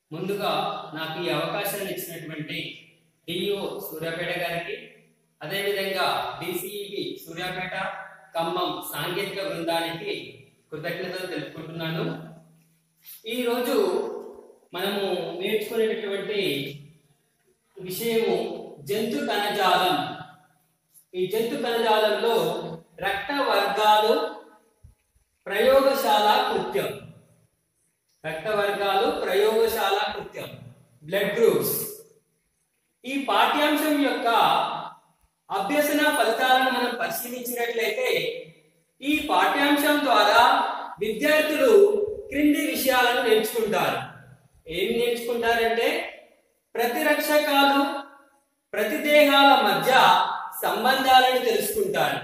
ముందుగా నాకు ఈ అవకాశాన్ని ఇచ్చినటువంటి డిఓ సూర్యాపేట గారికి అదేవిధంగా డిసిఈబి సూర్యాపేట ఖమ్మం సాంకేతిక బృందానికి కృతజ్ఞతలు తెలుపుకుంటున్నాను ఈరోజు మనము నేర్చుకునేటటువంటి విషయము జంతు కణజాలం ఈ జంతు కణజాలంలో రక్త వర్గాలు ప్రయోగశాల కృత్యం రక్త వర్గాలు ప్రయోగశాల కృత్యం బ్లడ్ గ్రూప్స్ ఈ పాఠ్యాంశం యొక్క అభ్యసన ఫలితాలను మనం పరిశీలించినట్లయితే ఈ పాఠ్యాంశం ద్వారా విద్యార్థులు క్రింది విషయాలను నేర్చుకుంటారు ఏం నేర్చుకుంటారంటే ప్రతిరక్షకాలు ప్రతిదేహాల మధ్య సంబంధాలను తెలుసుకుంటారు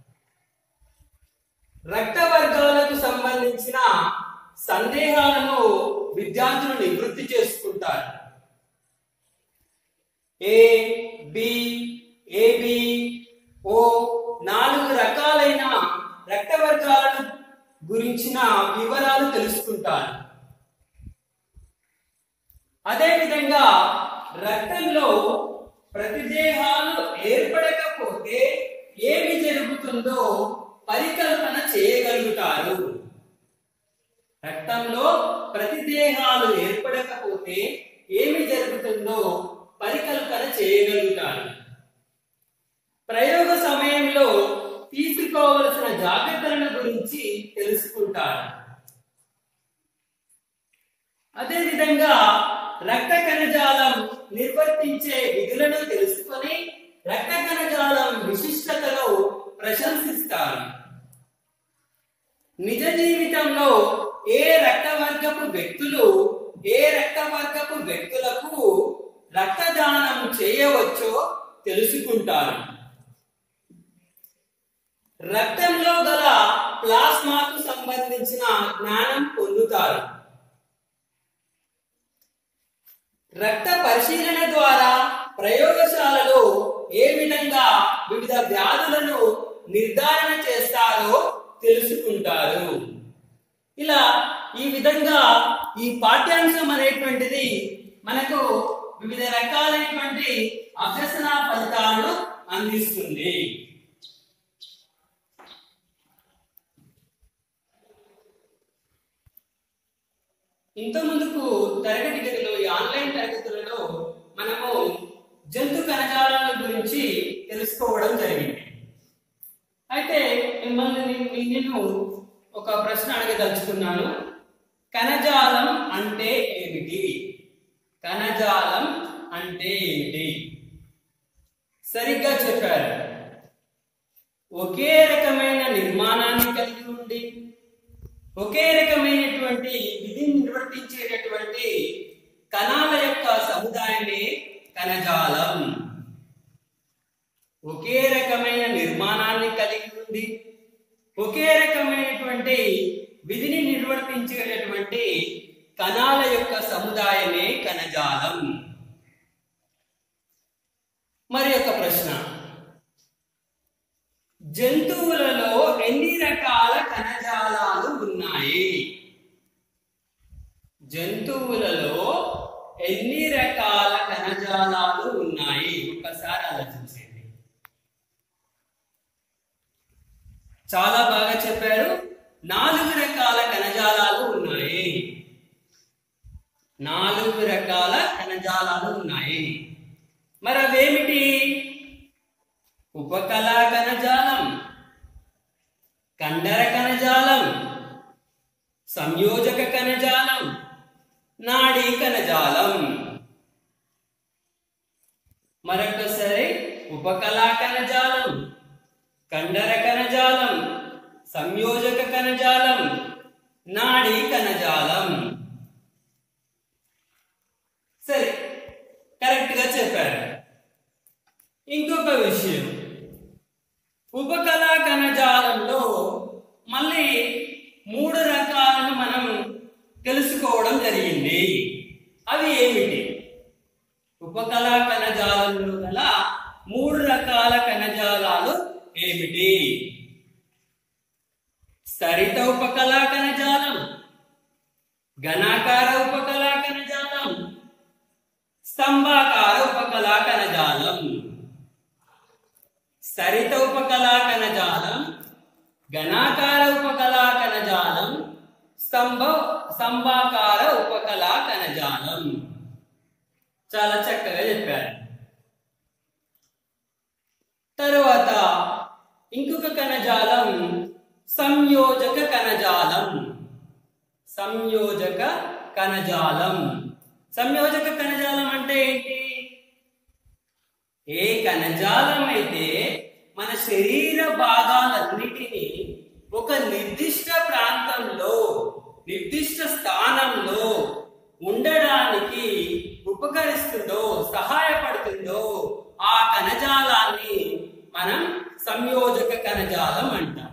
రక్త వర్గాలకు సంబంధించిన సందేహాలను విద్యార్థులు నివృత్తి చేసుకుంటారు ఏ బి ఏబి ఓ నాలుగు రకాలైన రక్త వర్గాలను గురించిన వివరాలు తెలుసుకుంటారు అదేవిధంగా రక్తంలో ప్రతిదేహాలు ఏర్పడకపోతే ఏమి జరుగుతుందో పరికల్పన చేయగలుగుతారు రక్తంలో ప్రతిదేహాలు ఏర్పడకపోతే ఏమి జరుగుతుందో పరికల్పన చేయగలుగుతారు ప్రయోగ సమయంలో తీసుకోవలసిన జాగ్రత్తలను గురించి తెలుసుకుంటారు అదేవిధంగా రక్త కణజాలం నిర్వర్తించే విధులను తెలుసుకొని రక్త కణజాలం విశిష్టతను ప్రశంసిస్తారు నిజ జీవితంలో ఏ రక్త వర్గపు వ్యక్తులు ఏ రక్త వర్గపు వ్యక్తులకు రక్తదానం చేయవచ్చో తెలుసుకుంటారు రక్తంలో గల ప్లాస్మాకు సంబంధించిన జ్ఞానం పొందుతారు రక్త పరిశీలన ద్వారా ప్రయోగశాలలో ఏ విధంగా వివిధ వ్యాధులను నిర్ధారణ చేస్తారో తెలుసుకుంటారు ఇలా ఈ విధంగా ఈ పాఠ్యాంశం అనేటువంటిది మనకు వివిధ రకాలైనటువంటి అభ్యసన ఫలితాలను అందిస్తుంది ఇంత ముందుకు తరగతి గదిలో ఈ ఆన్లైన్ తరగతులలో మనము జంతు కణజాలాల గురించి తెలుసుకోవడం జరిగింది అయితే మిమ్మల్ని నే- నేను ఒక ప్రశ్న అడగదలుచుకున్నాను కణజాలం అంటే ఏమిటి కణజాలం అంటే ఏమిటి సరిగ్గా చెప్పారు ఒకే రకమైన నిర్మాణాన్ని కలిగి ఉండి ఒకే రకమైనటువంటి విధిని నిర్వర్తించేటటువంటి కణాల యొక్క సముదాయమే కణజాలం ఒకే రకమైన నిర్మాణాన్ని కలిగి ఉండి ఒకే రకమైనటువంటి విధిని నిర్వర్తించేటటువంటి కణాల యొక్క సముదాయమే కణజాలం మరి ఒక ప్రశ్న జంతువులలో ఎన్ని రకాల కణజాలాలు ఉన్నాయి జంతువులలో ఎన్ని రకాల కణజాలాలు ఉన్నాయి ఒక్కసారి ఆలోచించండి చాలా బాగా చెప్పారు నాలుగు రకాల కణజాలాలు ఉన్నాయి నాలుగు రకాల కణజాలాలు ఉన్నాయి మరి అవేమిటి ఉపకళా కణజాలం కండర కణజాలం సంయోజక కణజాలం నాడీ కణజాలం మరొకసారి ఉపకళా కణజాలం కండర కణజాలం సంయోజక కణజాలం నాడీ కణజాలం సరే కరెక్ట్ గా చెప్పారు ఇంకొక విషయం ఉపకళా కణజాలంలో మళ్ళీ మూడు రకాలను మనం తెలుసుకోవడం జరిగింది అవి ఏమిటి ఉపకళా కణజాలంలో గల మూడు రకాల కణజాలాలు ఏమిటి సరిత ఉపకళా కణజాలం ఘనాకార ఉపకళా కణజాలం స్తంభాకార ఉపకళా కణజాలం స్థరిత ఉపకళా కణజాలం ఘనాకార ఉపకళా కణజాలం స్తంభ స్తంభాకార ఉపకళా కణజాలం చాలా చక్కగా చెప్పారు తరువాత ఇంకొక కణజాలం సంయోజక కణజాలం సంయోజక కణజాలం సంయోజక కణజాలం అంటే ఏంటి ఏ కణజాలం అయితే మన శరీర భాగాలన్నిటినీ ఒక నిర్దిష్ట ప్రాంతంలో నిర్దిష్ట స్థానంలో ఉండడానికి ఉపకరిస్తుందో సహాయపడుతుందో ఆ కణజాలాన్ని మనం సంయోజక కణజాలం అంటాం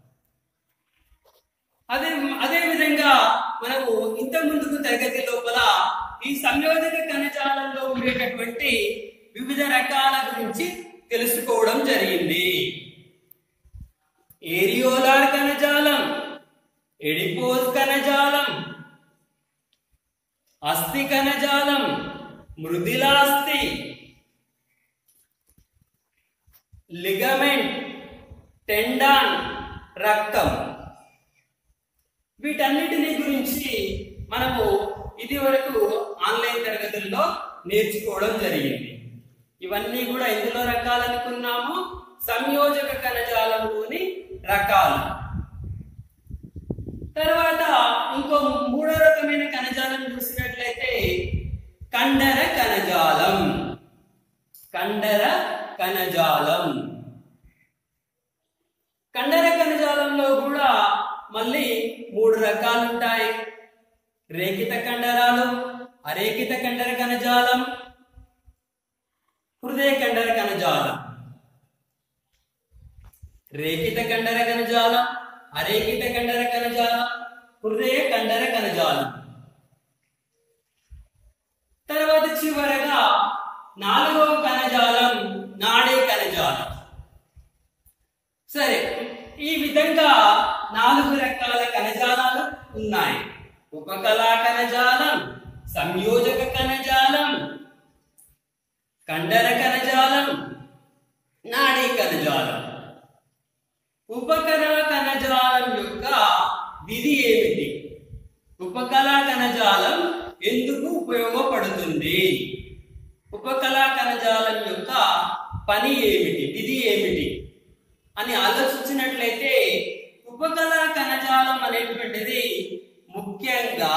అదే అదే విధంగా మనము ఇంత ముందుకు తరగతి లోపల ఈ సంయోజక కణజాలంలో ఉండేటటువంటి వివిధ రకాల గురించి తెలుసుకోవడం జరిగింది ఏరియోలార్ కణజాలం ఎడిపోజ్ కణజాలం అస్థి కణజాలం మృదిలాస్థి లిగమెంట్ టెండాన్ రక్తం వీటన్నిటిని గురించి మనము ఇది వరకు ఆన్లైన్ తరగతుల్లో నేర్చుకోవడం జరిగింది ఇవన్నీ కూడా ఎందులో రకాలు అనుకున్నాము సంయోజక కణజాలంలోని రకాలు తర్వాత ఇంకో మూడో రకమైన కణజాలం చూసినట్లయితే కండర కణజాలం కండర కణజాలం కండర కణజాలంలో కూడా మళ్ళీ మూడు రకాలు ఉంటాయి రేఖిత కండరాలు అరేఖిత కండర కణజాలం హృదయ కండర కణజాలం రేఖిత కండర కణజాలం అరేఖిత కండర కణజాలం హృదయ కండర కణజాలం తర్వాత చివరగా నాలుగవ కణజాలం నాడే కణజాలం సరే ఈ విధంగా నాలుగు రకాల కణజాలాలు ఉన్నాయి ఉపకళా కణజాలం సంయోజక కణజాలం కండర కణజాలం నాడీ కణజాలం ఉపకళా కణజాలం యొక్క విధి ఏమిటి ఉపకళా కణజాలం ఎందుకు ఉపయోగపడుతుంది ఉపకళా కణజాలం యొక్క పని ఏమిటి విధి ఏమిటి అని ఆలోచించినట్లయితే ఉపకళా కణజాలం అనేటువంటిది ముఖ్యంగా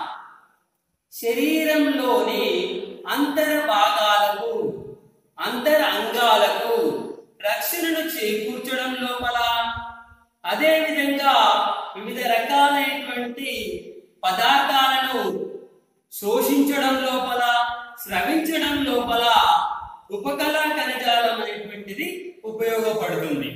శరీరంలోని అంతర భాగాలకు అంతర అంగాలకు రక్షణను చేకూర్చడం లోపల అదే విధంగా వివిధ రకాలైనటువంటి పదార్థాలను శోషించడం లోపల స్రవించడం లోపల ఉపకళా కణజాలం అనేటువంటిది ఉపయోగపడుతుంది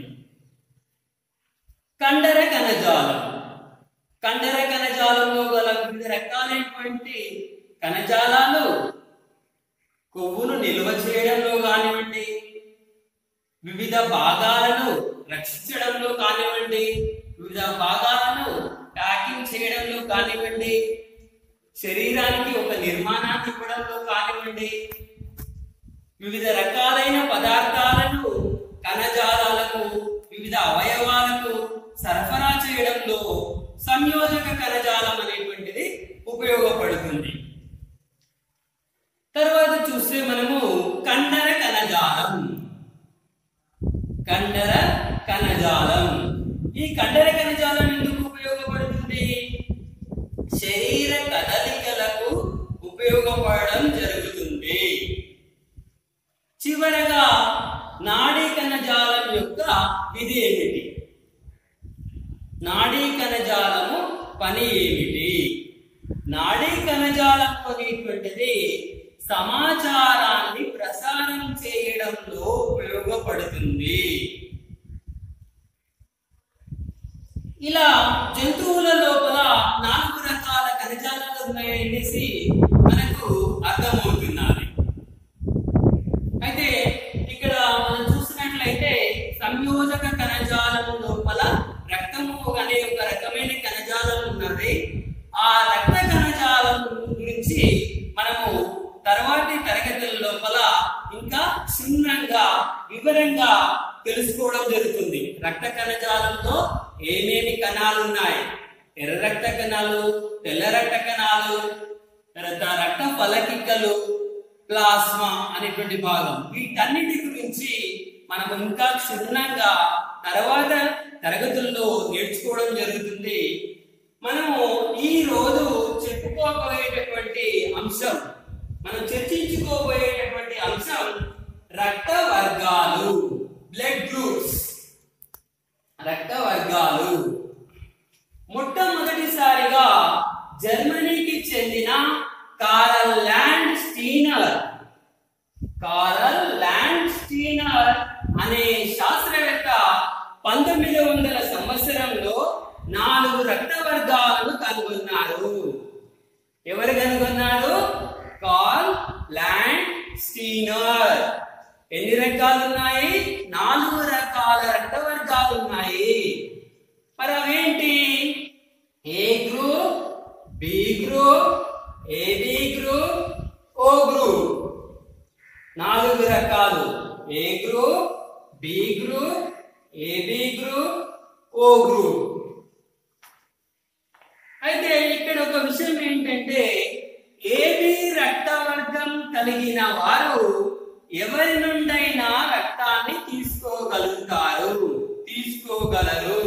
కండర కణజాలం కండర కణజాలంలో గల వివిధ రకాలైనటువంటి కణజాలాలు కొవ్వును నిల్వ చేయడంలో కానివ్వండి వివిధ భాగాలను రక్షించడంలో కానివ్వండి వివిధ భాగాలను ప్యాకింగ్ చేయడంలో కానివ్వండి శరీరానికి ఒక నిర్మాణాన్ని ఇవ్వడంలో కానివ్వండి వివిధ రకాలైన పదార్థాలను కణజాలాలకు వివిధ అవయవాలకు సరఫరా చేయడంలో సంయోజక కణజాలం అనేటువంటిది ఉపయోగపడుతుంది తర్వాత చూస్తే మనము కండర కణజాలం కండర కణజాలం ఈ కండర కణజాలం ఎందుకు ఉపయోగపడుతుంది శరీర కదలికలకు ఉపయోగపడడం జరుగుతుంది చివరగా నాడీ కణజాలం యొక్క విధి ఏమిటి నాడీ కణజాలము పని ఏమిటి నాడీ కణజాలం అనేటువంటిది సమాచారాన్ని ప్రసారం చేయడంలో ఉపయోగపడుతుంది ఇలా జంతువుల లోపల నాలుగు రకాల కణజాలాలు ఉన్నాయనేసి మనకు అర్థమవుతున్నది అయితే ఇక్కడ మనం చూసినట్లయితే సంయోజక కణజాలం లోపల రక్తము అనే ఒక రకమైన కణజాలం ఉన్నది ఆ రక్త కణజాలం గురించి మనము తర్వాతి తరగతి కణాలు ఉన్నాయి ఎర్ర రక్త కణాలు తెల్ల రక్త కణాలు తర్వాత రక్త ఫలకికలు ప్లాస్మా అనేటువంటి భాగం వీటన్నిటి గురించి మనం ఇంకా క్షుణ్ణంగా తర్వాత తరగతుల్లో నేర్చుకోవడం జరుగుతుంది మనము ఈ రోజు చెప్పుకోబోయేటటువంటి అంశం మనం చర్చించుకోబోయేటటువంటి అంశం రక్త వర్గాలు బ్లడ్ గ్రూప్స్ రక్త వర్గాలు మొట్టమొదటిసారిగా జర్మనీకి చెందిన Karl Landsteiner Karl Landsteiner అనే శాస్త్రవేత్త పంతొమ్మిది వందల సంవత్సరంలో నాలుగు రక్త వర్గాలను కనుగొన్నారు ఎవరు కనుగొన్నారు కాల్ ల్యాండ్ స్టీనర్ ఎన్ని రకాలు ఉన్నాయి నాలుగు రకాల రక్త వర్గాలు ఉన్నాయి మరి అవేంటి A group B group AB group O group నాలుగు రకాలు A group B group AB group O group అయితే ఇక్కడ ఒక విషయం ఏంటంటే ఏబి రక్తవర్గం కలిగిన వారు ఎవరి నుండైనా రక్తాన్ని తీసుకోగలుగుతారు తీసుకోగలరు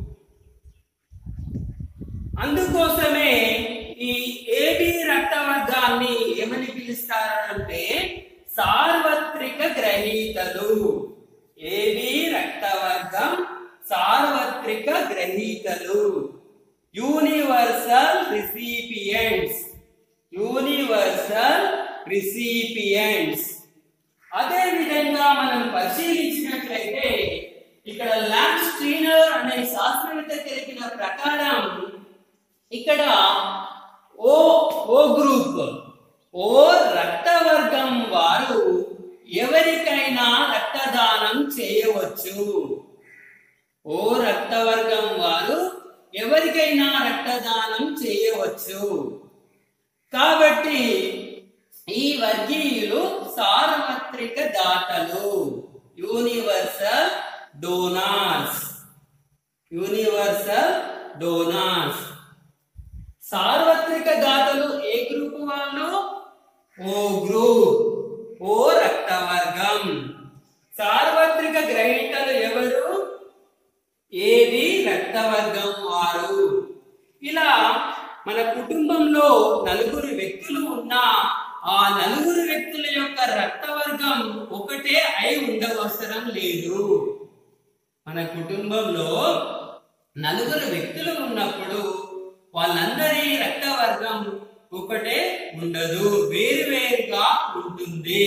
అందుకోసమే ఈ ఏబి రక్తవర్గాన్ని ఏమని పిలుస్తారు అంటే సార్వత్రిక గ్రహీతలు ఏబి రక్తవర్గం సార్వత్రిక గ్రహీతలు యూనివర్సల్ రిసిపియంట్స్ యూనివర్సల్ రిసిపియంట్స్ అదే విధంగా మనం పరిశీలించినట్లయితే ఇక్కడ ల్యాండ్ స్ట్రీనర్ అనే శాస్త్రవేత్త తెలిపిన ప్రకారం ఇక్కడ ఓ ఓ గ్రూప్ ఓ రక్తవర్గం వారు ఎవరికైనా రక్తదానం చేయవచ్చు ఓ రక్తవర్గం వారు ఎవరికైనా రక్తదానం చేయవచ్చు కాబట్టి ఈ వర్గీయులు సార్వత్రిక దాతలు యూనివర్సల్ డోనార్స్ యూనివర్సల్ డోనార్స్ సార్వత్రిక దాతలు ఏ గ్రూప్ వాళ్ళు ఓ గ్రూప్ ఓ రక్తవర్గం సార్వత్రిక గ్రహీతలు ఎవరు ఏది రక్తవర్గం వారు ఇలా మన కుటుంబంలో నలుగురు వ్యక్తులు ఉన్నా ఆ నలుగురు వ్యక్తుల యొక్క రక్తవర్గం ఒకటే అయి ఉండవసరం లేదు మన కుటుంబంలో నలుగురు వ్యక్తులు ఉన్నప్పుడు వాళ్ళందరి రక్తవర్గం ఒకటే ఉండదు వేరు వేరుగా ఉంటుంది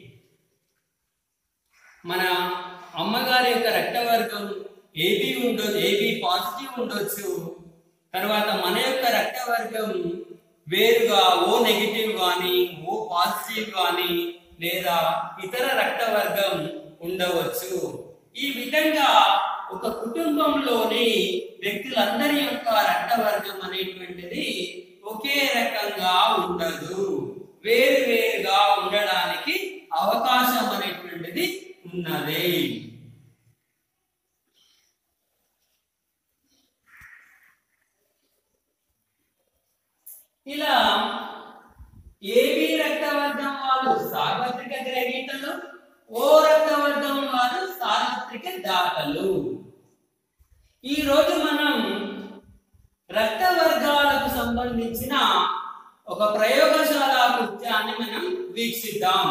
మన అమ్మగారి యొక్క రక్తవర్గం ఏబి ఉండొచ్చు ఏబి పాజిటివ్ ఉండొచ్చు తర్వాత మన యొక్క రక్తవర్గం వేరుగా ఓ నెగిటివ్ గాని ఓ పాజిటివ్ గాని లేదా ఇతర రక్తవర్గం ఉండవచ్చు ఈ విధంగా ఒక కుటుంబంలోని వ్యక్తులందరి యొక్క రక్తవర్గం అనేటువంటిది ఒకే రకంగా ఉండదు వేరు వేరుగా ఉండడానికి అవకాశం అనేటువంటిది ఉన్నది ఇలా ఏబి రక్తవర్గం వాళ్ళు సార్వత్రిక గ్రహీతలు ఓ రక్తవర్గం వారు సార్వత్రిక దాతలు ఈ రోజు మనం రక్త వర్గాలకు సంబంధించిన ఒక ప్రయోగశాల కృత్యాన్ని మనం వీక్షిద్దాం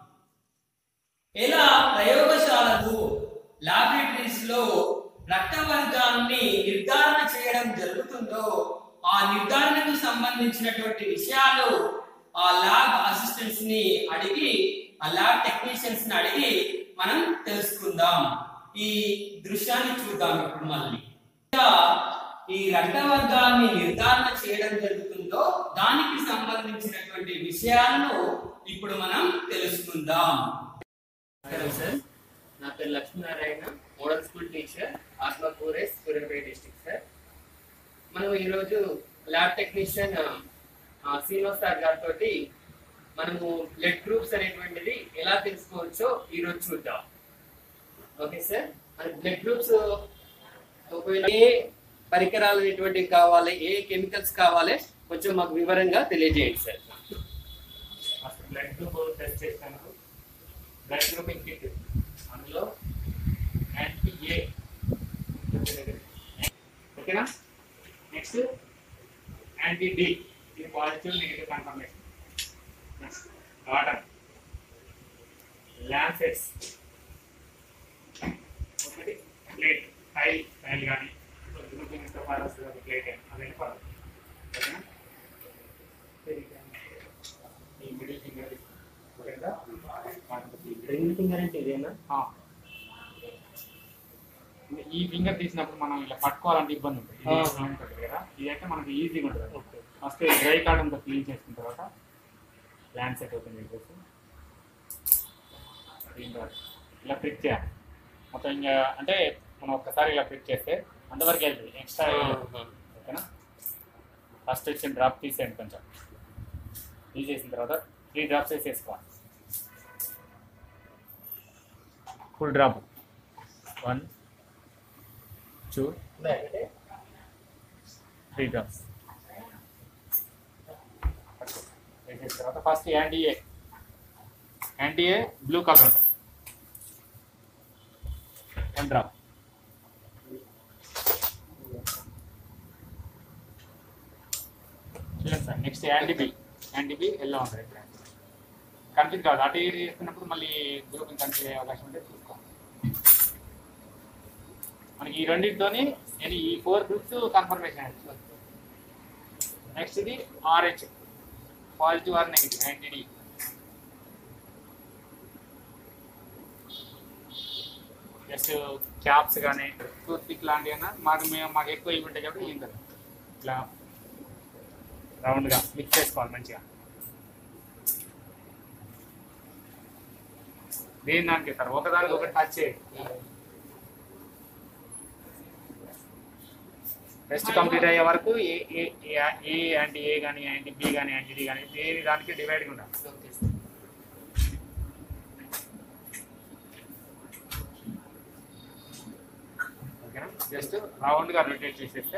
ఎలా ప్రయోగశాలకు లాబొరేటరీస్ లో రక్త వర్గాన్ని నిర్ధారణ చేయడం జరుగుతుందో ఆ నిర్ధారణకు సంబంధించినటువంటి విషయాలు ఆ ల్యాబ్ అసిస్టెంట్స్ ని అడిగి ఆ ల్యాబ్ టెక్నీషియన్స్ ని అడిగి మనం తెలుసుకుందాం ఈ దృశ్యాన్ని చూద్దాం ఇప్పుడు మళ్ళీ ఇంకా ఈ రక్త వర్గాన్ని నిర్ధారణ చేయడం జరుగుతుందో దానికి సంబంధించినటువంటి విషయాలను ఇప్పుడు మనం తెలుసుకుందాం నమస్కారం సార్ నా పేరు లక్ష్మీనారాయణ మోడల్ స్కూల్ టీచర్ ఆత్మకూరేస్ సూర్యాపేట డిస్ట్రిక్ట్ సార్ మనం ఈరోజు ల్యాబ్ టెక్నీషియన్ శ్రీనివాస్ సార్ గారితో మనము బ్లడ్ గ్రూప్స్ అనేటువంటిది ఎలా తెలుసుకోవచ్చో ఈరోజు చూద్దాం ఓకే సార్ మన బ్లడ్ గ్రూప్స్ ఒకవేళ ఏ పరికరాలు ఎటువంటివి కావాలి ఏ కెమికల్స్ కావాలి కొంచెం మాకు వివరంగా తెలియజేయండి sir first blood group test చేసినందుకు బ్లడ్ గ్రూపింగ్ కిట్ అందులో యాంటీ ఏ ఓకేనా నెక్స్ట్ యాంటీ డి ఇది positive negative confirmation next water lancets ఒకటి ప్లేట్ టైల్ టైల్ కానీ గ్రూపింగ్ తో పాటు వస్తుంది ఒక ప్లేట్ అది వెళ్ళిపోవాలి ఓకేనా ఈ మిడిల్ ఫింగర్ ఓకేనా రింగ్ ఫింగర్ అంటే ఇదేనా ఆ. ఈ ఫింగర్ తీసినప్పుడు మనం ఇలా పట్టుకోవాలంటే ఇబ్బంది ఉంటుంది ఇది ఆ. ఇట్లా ఉంటుంది కదా ఇదైతే మనకి ఈజీగా ఉంటుంది ఫస్ట్ డ్రై కాటన్తో క్లీన్ చేసుకున్న తర్వాత ల్యాండ్ సెట్ ఓపెన్ చేసేసి దీంట్లో ఇలా ప్రిక్ చేయాలి మొత్తం ఇంకా అంటే మనం ఒక్కసారి ఇలా ప్రిక్ చేస్తే అంతవరకు వెళ్తుంది ఎక్స్ట్రా ఓకేనా ఫస్ట్ వచ్చిన డ్రాప్ తీసేయండి కొంచెం తీసేసిన తర్వాత త్రీ డ్రాప్స్ వేసేసుకోవాలి full drop one two three drops వేసేసిన తర్వాత first anti A anti A blue colour ఉంటుంది వన్ డ్రాప్ చూడండి sir next anti B anti B yellow ఉంటుంది ఇక్కడ కన్ఫ్యూజ్ కాదు అటు ఇటు చేస్తున్నప్పుడు మళ్ళీ గ్రూపింగ్ కన్ఫ్యూజ్ అయ్యే అవకాశం ఉంటే చూసుకోవాలి మనకి ఈ రెండింటితోని నేను ఈ ఫోర్ గ్రూప్స్ కన్ఫర్మేషన్ నెక్స్ట్ ఇది Rh positive or negative anti D just caps కానీ టూత్ పిక్ లాంటివి అయినా మాకు మేము మాకు ఎక్కువ ఇవి ఉంటాయి కాబట్టి ఏం కదా ఇట్లా రౌండ్గా మిక్స్ చేసుకోవాలి మంచిగా దేని దానికి సార్ ఒకదానికి ఒకటి టచ్ చేయండి టెస్ట్ కంప్లీట్ అయ్యే వరకు ఏ ఏ ఏ- ఏ యాంటీ ఏ కానీ యాంటీ బి కానీ యాంటీ డి కానీ దేని దానికి డివైడ్ ఉండాలి ఓకే సార్ ఓకేనా జస్ట్ రౌండ్గా రొటేట్ చేసేస్తే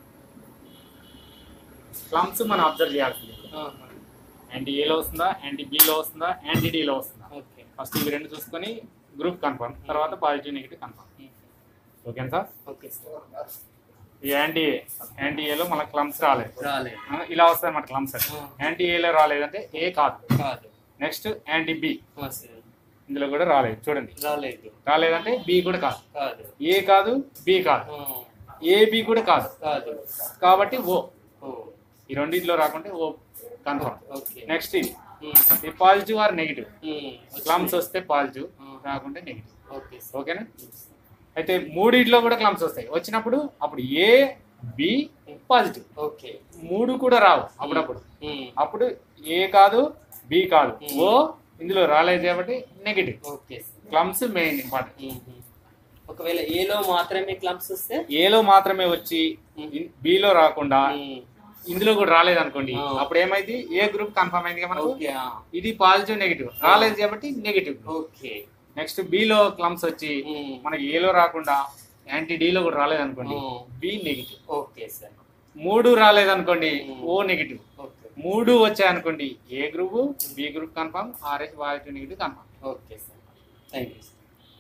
క్లమ్స్ మనం అబ్జర్వ్ చేయాల్సింది యాంటీ ఏలో వస్తుందా యాంటీ బిలో వస్తుందా యాంటీ డిలో వస్తుందా ఓకే ఫస్ట్ ఇవి రెండు చూసుకొని గ్రూప్ కన్ఫర్మ్ తర్వాత పాజిటివ్ నెగిటివ్ కన్ఫర్మ్ ఓకేనా సార్ ఓకే సార్ ఈ యాంటీ యాంటీ ఏలో మనకు క్లమ్స్ రాలేదు రాలేదు ఆ, ఇలా వస్తాయి మన క్లమ్స్ యాంటీ ఏలో రాలేదంటే ఏ కాదు కాదు నెక్స్ట్ యాంటీ బి ఆ, సార్ ఇందులో కూడా రాలేదు చూడండి రాలేదు రాలేదంటే బి కూడా కాదు కాదు ఏ కాదు బి కాదు ఆ, ఏ బి కూడా కాదు కాదు కాబట్టి ఓ ఓ ఈ రెండింటిలో రాకుంటే ఓ కన్ఫర్మ్ ఓకే నెక్స్ట్ ఇది ఉమ్, ఇది positive or negative um, clumps వస్తే పాజిటివ్ ఆ. రాకుంటే నెగిటివ్ ఓకే సార్ ఓకేనా అయితే మూడిట్లో కూడా క్లమ్స్ వస్తాయి వచ్చినప్పుడు అప్పుడు ఏ బి పాజిటివ్ ఓకే మూడు కూడా రావు అప్పుడప్పుడు ఉమ్, అప్పుడు ఏ కాదు బి కాదు Hmm. ఓ ఇందులో రాలేదు కాబట్టి negative okay sir clumps main important um, um. ఒకవేళ ఏలో మాత్రమే క్లమ్స్ వస్తే ఏలో మాత్రమే వచ్చి Hmm. బిలో రాకుండా ఉమ్, ఇందులో కూడా రాలేదు అనుకోండి Ah. అప్పుడు ఏమైంది ఏ గ్రూప్ కన్ఫర్మ్ అయింది కదా మనకు ఓకే ఆ, ఇది పాజిటివ్ నెగిటివ్ రాలేదు కాబట్టి నెగిటివ్ ఓకే నెక్స్ట్ బిలో క్లమ్స్ వచ్చి ఉమ్, మనకి ఏలో రాకుండా యాంటీ డిలో కూడా రాలేదు అనుకోండి Hmm. B negative okay sir మూడు రాలేదు అనుకోండి Hmm. ఓ నెగిటివ్ ఓకే మూడు వచ్చాయి అనుకోండి A group B group confirm R S positive negative confirm okay sir thank you sir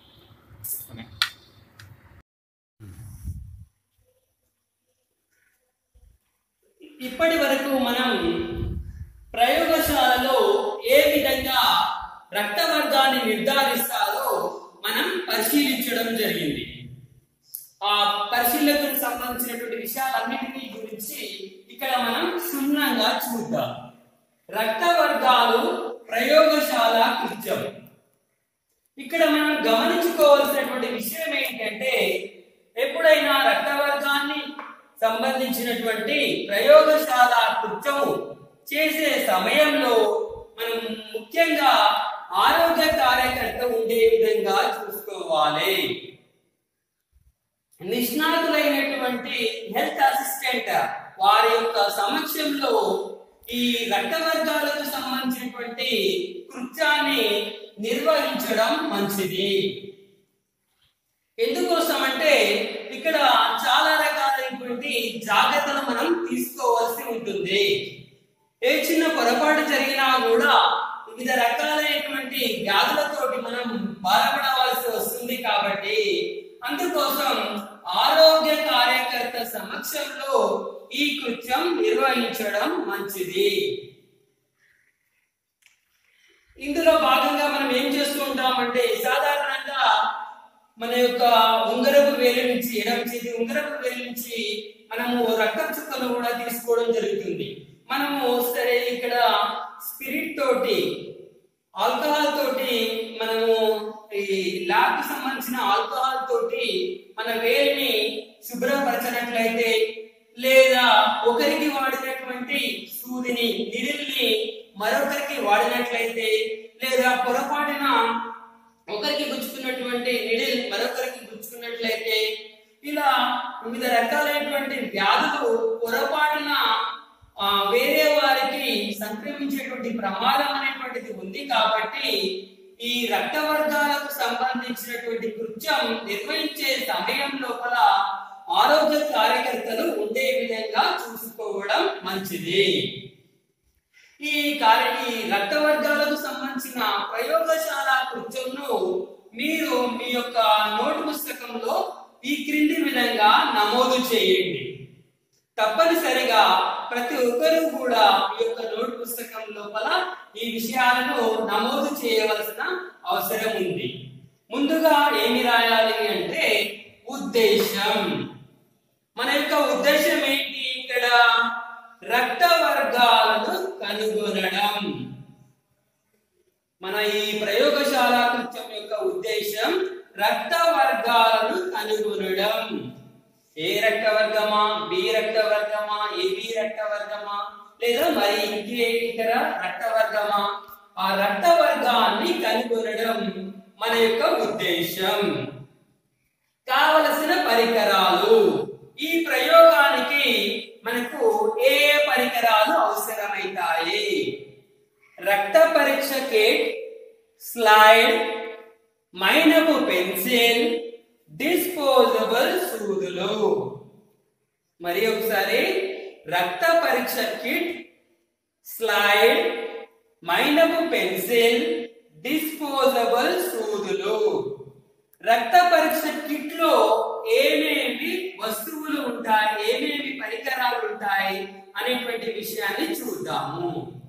ఇప్పటి వరకు మనం ప్రయోగశాలలో ఏ విధంగా రక్త వర్గాన్ని నిర్ధారిస్తారో మనం పరిశీలించడం జరిగింది ఆ పరిశీలనకు సంబంధించినటువంటి విషయాలన్నింటినీ గురించి ఇక్కడ మనం క్షుణ్ణంగా చూద్దాం రక్త వర్గాలు ప్రయోగశాల కృత్యం ఇక్కడ మనం గమనించుకోవాల్సినటువంటి విషయం ఏంటంటే ఎప్పుడైనా రక్త వర్గాన్ని సంబంధించినటువంటి ప్రయోగశాల కృత్యము చేసే సమయంలో మనం ముఖ్యంగా ఆరోగ్య కార్యకర్త ఉండే విధంగా చూసుకోవాలి నిష్ణాతులైనటువంటి హెల్త్ అసిస్టెంట్ వారి యొక్క సమక్షంలో ఈ రక్త వర్గాలకు సంబంధించినటువంటి కృత్యాన్ని నిర్వహించడం మంచిది ఎందుకోసం అంటే ఇక్కడ చాలా రకాలైన రకాలైనటువంటి జాగ్రత్తలు మనం తీసుకోవాల్సి ఉంటుంది ఏ చిన్న పొరపాటు జరిగినా కూడా వివిధ రకాలైనటువంటి వ్యాధులతోటి మనం బాధపడవలసి వస్తుంది కాబట్టి అందుకోసం ఆరోగ్య కార్యకర్త సమక్షంలో ఈ కృత్యం నిర్వహించడం మంచిది ఇందులో భాగంగా మనం ఏం చేస్తూ ఉంటామంటే సాధారణంగా మన యొక్క ఉంగరపు వేలు నుంచి ఎడమ చేతి ఉంగరపు వేలు నుంచి మనము రక్త చుక్కలు కూడా తీసుకోవడం జరుగుతుంది మనము సరే ఇక్కడ స్పిరిట్ తోటి ఆల్కహాల్ తోటి మనము ఈ ల్యాబ్ కి సంబంధించిన ఆల్కహాల్ తోటి మన వేలిని శుభ్రపరచినట్లయితే లేదా ఒకరికి వాడినటువంటి సూదిని నిడిల్ని మరొకరికి వాడినట్లయితే లేదా పొరపాటున ఒకరికి గుచ్చుకున్నటువంటి నిడిల్ మరొకరికి గుచ్చుకున్నట్లయితే ఇలా వివిధ రకాలైనటువంటి వ్యాధులు పొరపాటున ఆ, వేరే వారికి సంక్రమించేటువంటి ప్రమాదం అనేటువంటిది ఉంది కాబట్టి ఈ రక్త వర్గాలకు సంబంధించినటువంటి కృత్యం నిర్వహించే సమయం లోపల ఆరోగ్య కార్యకర్తలు ఉండే విధంగా చూసుకోవడం మంచిది ఈ కార్య ఈ రక్త వర్గాలకు సంబంధించిన ప్రయోగశాల కృత్యంను మీరు మీ యొక్క నోటు పుస్తకంలో ఈ క్రింది విధంగా నమోదు చేయండి తప్పనిసరిగా ప్రతి ఒక్కరూ కూడా మీ యొక్క నోట్ పుస్తకం లోపల ఈ విషయాలను నమోదు చేయవలసిన అవసరం ఉంది ముందుగా ఏమి రాయాలి అంటే ఉద్దేశం మన యొక్క ఉద్దేశం ఏంటి ఇక్కడ రక్త వర్గాలను కనుగొనడం మన ఈ ప్రయోగశాల కృత్యం యొక్క ఉద్దేశం రక్త వర్గాలను కనుగొనడం ఏ రక్త వర్గమా బి రక్త వర్గమా ఏబి రక్త వర్గమా లేదా మరి ఇంకే ఇతర రక్త వర్గమా ఆ రక్త వర్గాన్ని కనుగొనడం మన యొక్క ఉద్దేశం కావలసిన పరికరాలు ఈ ప్రయోగానికి మనకు ఏ ఏ పరికరాలు అవసరమైతాయి రక్త పరీక్ష కిట్ స్లైడ్ మైనపు పెన్సిల్ డిస్పోజబుల్ సూదులు మరి ఒకసారి రక్త పరీక్ష కిట్ స్లైడ్ మైనపు పెన్సిల్ డిస్పోజబుల్ సూదులు రక్త పరీక్ష కిట్ లో ఏమేమి వస్తువులు ఉంటాయి ఏమేమి పరికరాలు ఉంటాయి అనేటువంటి విషయాన్ని చూద్దాము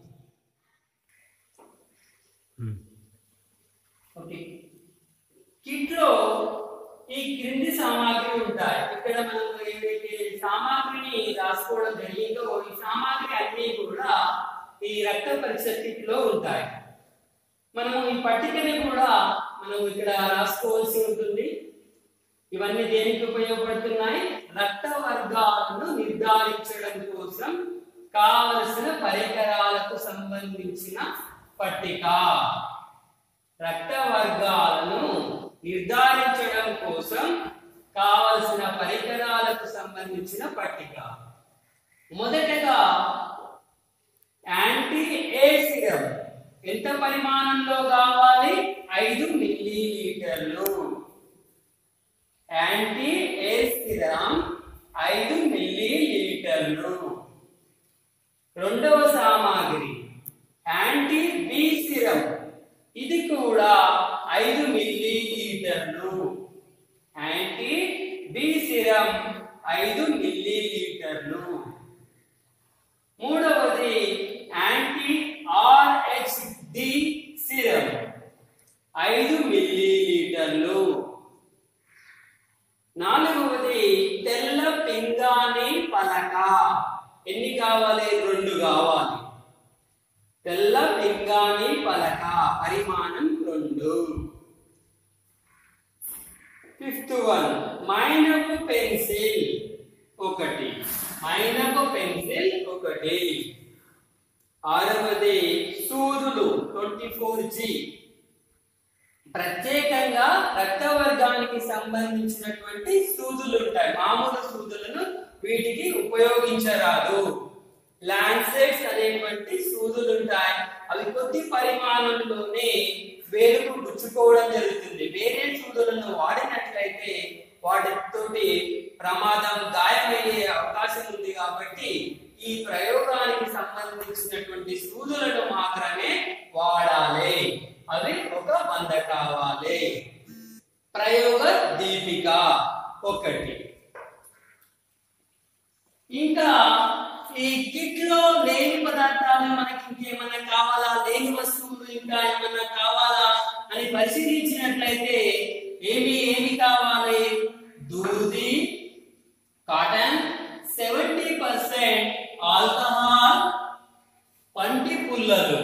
ఓకే కిట్ లో ఈ క్రింది సామాగ్రి ఉంటాయి ఇక్కడ మనం ఏదైతే సామాగ్రిని రాసుకోవడం జరిగిందో ఈ సామాగ్రి అన్ని కూడా ఈ రక్త పరీక్ష కిట్ లో ఉంటాయి మనము ఈ పట్టికని కూడా మనం ఇక్కడ రాసుకోవాల్సి ఉంటుంది ఇవన్నీ దేనికి ఉపయోగపడుతున్నాయి రక్త వర్గాలను నిర్ధారించడం కోసం కావలసిన పరికరాలకు సంబంధించిన పట్టిక రక్త వర్గాలను నిర్ధారించడం కోసం కావలసిన పరికరాలకు సంబంధించిన పట్టిక మొదటగా యాంటీ ఏ సిరం ఎంత పరిమాణంలో కావాలి ఐదు మిల్లీ లీటర్లు యాంటీ ఏ సిరం ఐదు మిల్లీ లీటర్లు రెండవ సామాగ్రి యాంటీ బి సిరం ఇది కూడా ఐదు మిల్లీ లీటర్లు యాంటీ బి సిరం ఐదు మిల్లీ లీటర్లు మూడవది యాంటీ ఆర్హెచ్ డి సిరం ఐదు మిల్లీ లీటర్లు నాలుగవది తెల్ల పింగాణి పలక ఎన్ని కావాలి రెండు కావాలి తెల్ల పింగాణి పలక పరిమాణం రెండు ఫిఫ్త్ వన్ మైనపు పెన్సిల్ ఒకటి మైనపు పెన్సిల్ ఒకటి ఆరవది సూదులు ట్వంటీ ఫోర్ జి ప్రత్యేకంగా రక్త వర్గానికి సంబంధించినటువంటి సూదులు ఉంటాయి మామూలు సూదులను వీటికి ఉపయోగించరాదు లాన్సెట్స్ అనేటువంటి సూదులు ఉంటాయి అవి కొద్ది పరిమాణంలోనే వేలుకు గుచ్చుకోవడం జరుగుతుంది వేరే సూదులను వాడినట్లయితే వాటితోటి ప్రమాదం గాయమయ్యే అవకాశం ఉంది కాబట్టి ఈ ప్రయోగానికి సంబంధించినటువంటి సూదులను మాత్రమే వాడాలి అవి ఒక వంద కావాలి ప్రయోగ దీపిక ఒకటి ఇంకా ఈ కిట్ లో లేని పదార్థాలు మనకి ఇంకేమన్నా కావాలా లేని వస్తువులు ఇంకా ఏమన్నా కావాలా అని పరిశీలించినట్లయితే ఏమి ఏమి కావాలి దూది కాటన్ సెవెంటీ పర్సెంట్ ఆల్కహాల్ పంటి పుల్లలు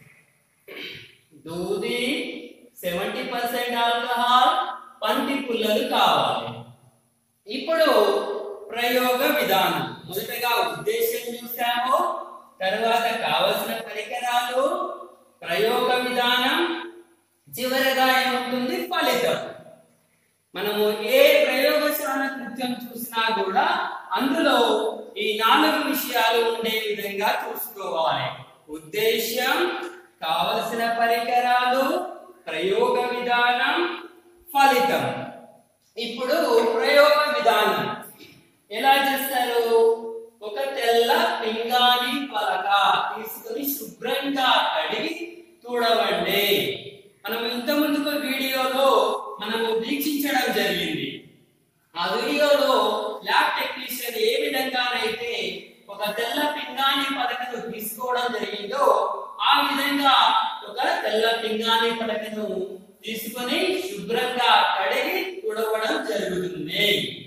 దూది సెవెంటీ పర్సెంట్ ఆల్కహాల్ పంటి పుల్లలు కావాలి ఇప్పుడు ప్రయోగ విధానం మొదటగా ఉద్దేశం చూసాము తర్వాత కావలసిన పరికరాలు ప్రయోగ విధానం చివరగా ఏముంటుంది ఫలితం మనము ఏ ప్రయోగశాల కృత్యం చూసినా కూడా అందులో ఈ నాలుగు విషయాలు ఉండే విధంగా చూసుకోవాలి ఉద్దేశం కావలసిన పరికరాలు ప్రయోగ విధానం ఫలితం ఇప్పుడు ప్రయోగ విధానం ఎలా చేస్తారు ఒక తెల్ల పింగాణి పలక తీసుకుని శుభ్రంగా కడిగి చూడవండి మనం ఇంత ముందుకు వీడియోలో మనము వీక్షించడం జరిగింది ఆ వీడియోలో ల్యాబ్ టెక్నీషియన్ ఏ విధంగానైతే ఒక తెల్ల పింగాణి పలకను తీసుకోవడం జరిగిందో ఆ విధంగా ఒక తెల్ల పింగాణి పలకను తీసుకొని శుభ్రంగా కడిగి తుడవడం జరుగుతుంది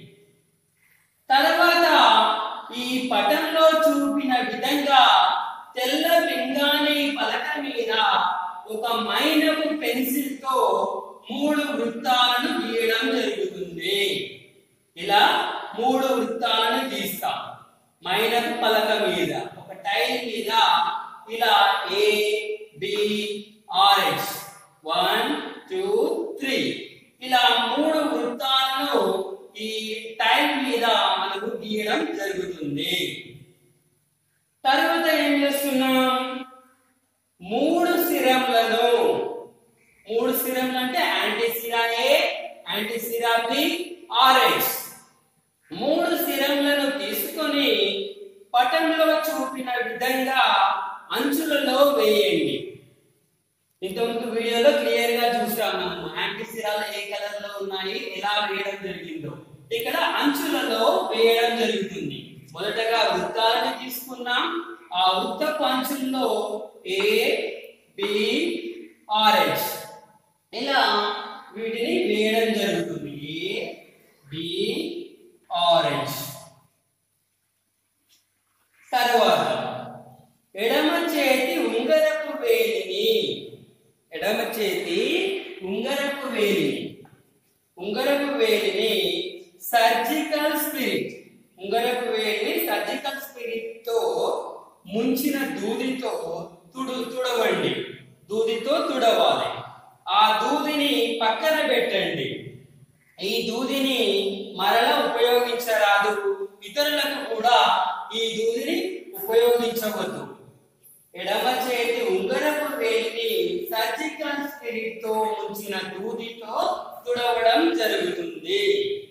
తర్వాత ఈ పటంలో చూపిన విధంగా తెల్ల పింగాణి పలక మీద ఒక మైనపు పెన్సిల్ తో మూడు వృత్తాలను గీయడం జరుగుతుంది ఇలా మూడు వృత్తాలను గీస్తాం మైనపు పలక మీద ఒక టైల్ మీద ఇలా A B R S one two three ఇలా మూడు వృత్తాలను ఈ టైల్ మీద మనకు గీయడం జరుగుతుంది తర్వాత ఏం చేస్తున్నాం మూడు సిరంలను మూడు సిరంలు అంటే anti sera A anti sera B RS మూడు సిరంలను తీసుకొని పటంలో చూపిన విధంగా అంచులలో వేయండి ఇంతకుముందు వీడియోలో క్లియర్ గా చూసాం మనము యాంటీ సిరాలు ఏ కలర్ లో ఉన్నాయి ఎలా వేయడం జరిగిందో ఇక్కడ అంచులలో వేయడం జరుగుతుంది మొదటగా వృత్తాలను తీసుకున్నాం ఆ వృత్తపు అంచుల్లో ఏ బి ఆర్ఎస్ ఇలా వీటిని వేయడం జరుగుతుంది ఏ బి ఆరెంజ్ తర్వాత ఎడమ చేతి ఉంగరపు వేలిని ఎడమ చేతి ఉంగరపు వేలిని ఉంగరపు వేలిని సర్జికల్ స్పిరిట్ ఉంగరపు వేలిని సర్జికల్ స్పిరిట్ తో ముంచిన దూదితో తుడు తుడవండి దూదితో తుడవాలి ఆ దూదిని పక్కన పెట్టండి ఈ దూదిని మరలా ఉపయోగించరాదు ఇతరులకు కూడా ఈ దూదిని ఉపయోగించవద్దు ఎడమ చేతి ఉంగరపు వేలిని సర్జికల్ స్పిరిట్ తో ఉంచిన దూదితో తుడవడం జరుగుతుంది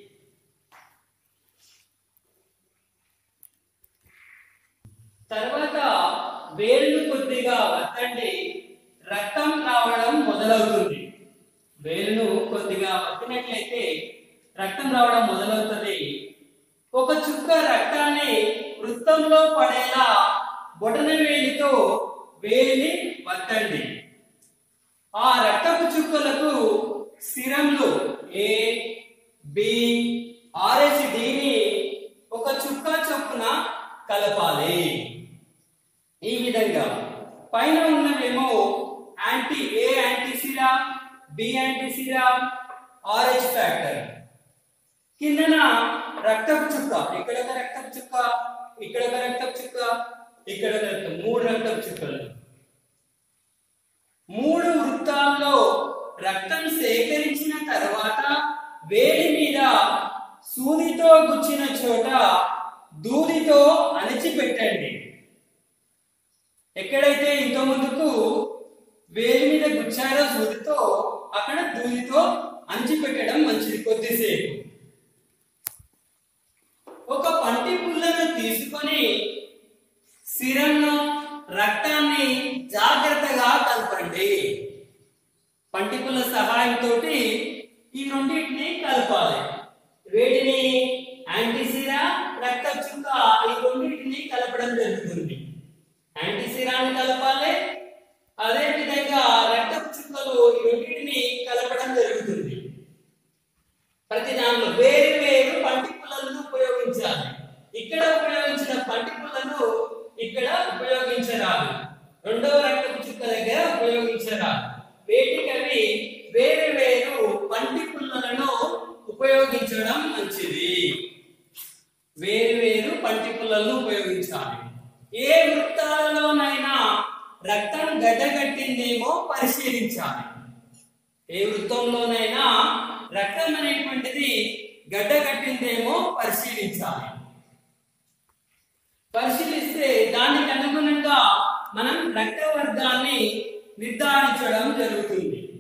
తర్వాత వేళ్ళు కొద్దిగా వత్తండి రక్తం రావడం మొదలవుతుంది వేలును కొద్దిగా వత్తినట్లయితే రక్తం రావడం మొదలవుతుంది ఒక చుక్క రక్తాన్ని వృత్తంలో పడేలా బొటన వేలితో వేలిని వత్తండి ఆ రక్తపు చుక్కలకు సిరంలు ఏ బి ఆర్ఎస్ డిని ఒక చుక్క చొప్పున కలపాలి ఈ విధంగా పైన ఉన్నవేమో anti A anti sera B anti sera Rh factor కిందన రక్తపు చుక్క ఇక్కడ ఒక రక్తపు చుక్క ఇక్కడ ఒక రక్తపు చుక్క ఇక్కడ ఒక రక్తం మూడు రక్తపు చుక్కలు మూడు వృత్తాల్లో రక్తం సేకరించిన తర్వాత వేడి మీద సూదితో గుచ్చిన చోట దూదితో అణిచిపెట్టండి ఎక్కడైతే ఇంత ముందుకు వేలి మీద గుచ్చారో సూదితో అక్కడ దూదితో అంచిపెట్టడం మంచిది కొద్దిసేపు పంటికుల సహాయంతో ఈ రెండింటిని కలపాలి వేటిని యాంటీసిరా రక్త చుక్క ఈ రెండింటిని కలపడం జరుగుతుంది యాంటీసిరాని కలపాలి అదే విధంగా రక్త చుక్కలు ఈ రెండింటిని కలపడం జరుగుతుంది ప్రతి దానిలో వేరు వేరు పంటి పుల్లలను ఉపయోగించాలి ఇక్కడ ఉపయోగించిన పంటి పుల్లను ఇక్కడ ఉపయోగించరాదు రెండవ రక్తపు చుక్క దగ్గర ఉపయోగించరాదు వేటికవి వేరు వేరు పంటి పుల్లలను ఉపయోగించడం మంచిది వేరు వేరు పంటి పుల్లలను ఉపయోగించాలి ఏ వృత్తాలలోనైనా రక్తం గడ్డగట్టిందేమో పరిశీలించాలి ఏ వృత్తంలోనైనా రక్తం అనేటువంటిది గడ్డ కట్టిందేమో పరిశీలించాలి పరిశీలిస్తే దానికి అనుగుణంగా మనం రక్త వర్గాన్ని నిర్ధారించడం జరుగుతుంది